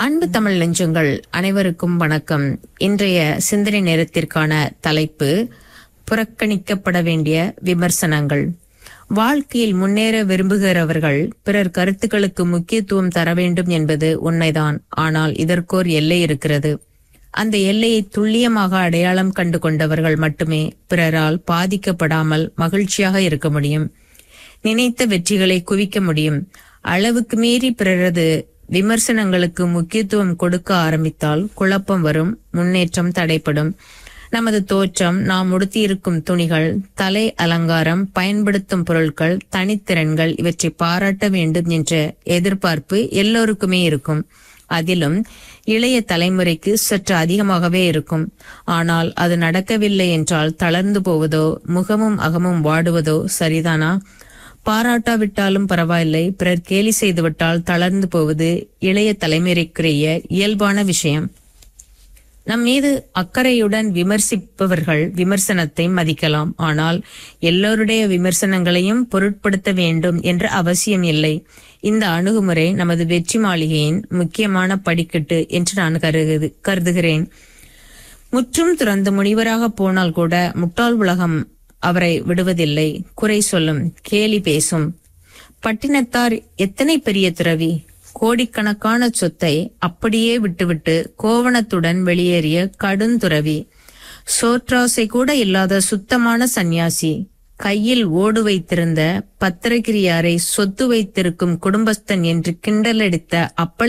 அன்பு தமிழ் நெஞ்சங்கள் அனைவருக்கும் வணக்கம் இன்றைய சிந்தனை நேரத்திற்கான தலைப்பு புறக்கணிக்கப்பட வேண்டிய விமர்சனங்கள் வாழ்க்கையில் முன்னேற விரும்புகிறவர்கள் பிறர் கருத்துக்களுக்கு முக்கியத்துவம் தர வேண்டும் என்பது உண்மைதான் ஆனால் இதற்கோர் எல்லை இருக்கிறது அந்த எல்லையை துல்லியமாக அடையாளம் கண்டு கொண்டவர்கள் மட்டுமே பிறரால் பாதிக்கப்படாமல் மகிழ்ச்சியாக இருக்க முடியும் நினைத்த வெற்றிகளை குவிக்க முடியும் அளவுக்கு மீறி பிறரது விமர்சனங்களுக்கு முக்கியத்துவம் கொடுக்க ஆரம்பித்தால் குழப்பம் வரும் முன்னேற்றம் தடைப்படும் நமது தோற்றம் நாம் உடுத்தியிருக்கும் துணிகள் தலை அலங்காரம் பயன்படுத்தும் பொருட்கள் தனித்திறன்கள் இவற்றை பாராட்ட வேண்டும் என்ற எதிர்பார்ப்பு எல்லோருக்குமே இருக்கும் அதிலும் இளைய தலைமுறைக்கு சற்று அதிகமாகவே இருக்கும் ஆனால் அது நடக்கவில்லை என்றால் தளர்ந்து போவதோ முகமும் அகமும் வாடுவதோ சரிதானா பாராட்டாவிட்டாலும் பரவாயில்லை பிறர் கேலி செய்துவிட்டால் தளர்ந்து போவது இளைய தலைமுறைக்குரிய இயல்பான விஷயம் நம் மீது அக்கறையுடன் விமர்சிப்பவர்கள் விமர்சனத்தை மதிக்கலாம் ஆனால் எல்லோருடைய விமர்சனங்களையும் பொருட்படுத்த வேண்டும் என்ற அவசியம் இல்லை இந்த அணுகுமுறை நமது வெற்றி மாளிகையின் முக்கியமான படிக்கட்டு என்று நான் கருது கருதுகிறேன் முற்றும் துறந்து முனிவராக போனால் கூட முட்டாள் உலகம் அவரை விடுவதில்லை குறை சொல்லும் கேலி பேசும் பட்டினத்தார் எத்தனை பெரிய துறவி கோடிக்கணக்கான சொத்தை அப்படியே விட்டுவிட்டு கோவணத்துடன் வெளியேறிய கடுந்துறவி சோற்றாசை கூட இல்லாத சுத்தமான சந்நியாசி கையில் ஓடு வைத்திருந்த பத்திரகிரியாரை சொத்து வைத்திருக்கும் குடும்பஸ்தன் என்று கிண்டலடித்த அப்பல்